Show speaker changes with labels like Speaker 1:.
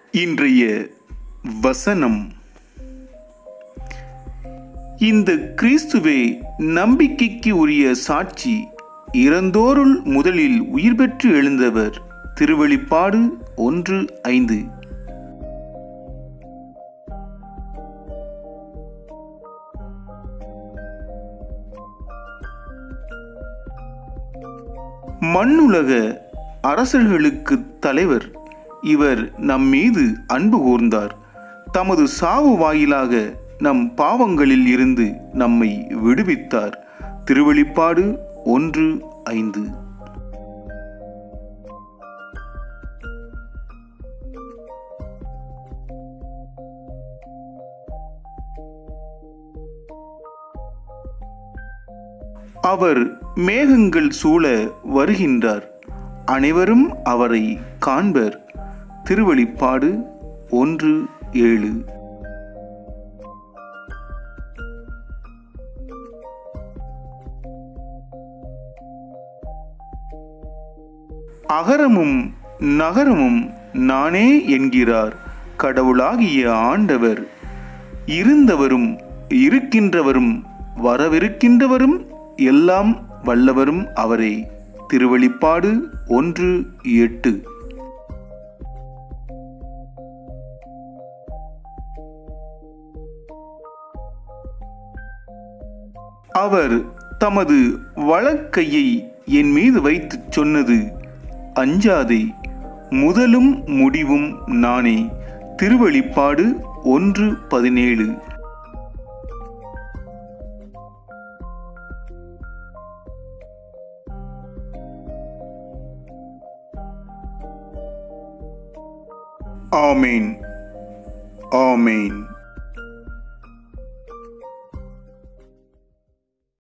Speaker 1: இன்றைய வசனம் இந்த கிறிஸ்துவே நம்பிக்கைக்கு உரிய சாட்சி இறந்தோருள் முதலில் உயிர் பெற்று எழுந்தவர் திருவெளிப்பாடு ஒன்று ஐந்து மண்ணுலக அரசர்களுக்கு தலைவர் இவர் நம் மீது அன்பு கூர்ந்தார் தமது சாவு வாயிலாக நம் பாவங்களில் இருந்து நம்மை விடுவித்தார் திருவெளிப்பாடு ஒன்று ஐந்து அவர் மேகங்கள் சூழ வருகின்றார் அனைவரும் அவரை காண்பர் திருவெளிப்பாடு ஒன்று ஏழு அகரமும் நகரமும் நானே என்கிறார் கடவுளாகிய ஆண்டவர் இருந்தவரும் இருக்கின்றவரும் வரவிருக்கின்றவரும் எல்லாம் வல்லவரும் அவரே திருவெளிப்பாடு ஒன்று எட்டு அவர் தமது வழக்கையை என் மீது வைத்துச் சொன்னது அஞ்சாதே முதலும் முடிவும் நானே திருவெளிப்பாடு ஒன்று பதினேழு ஆமேன் ஆமேன்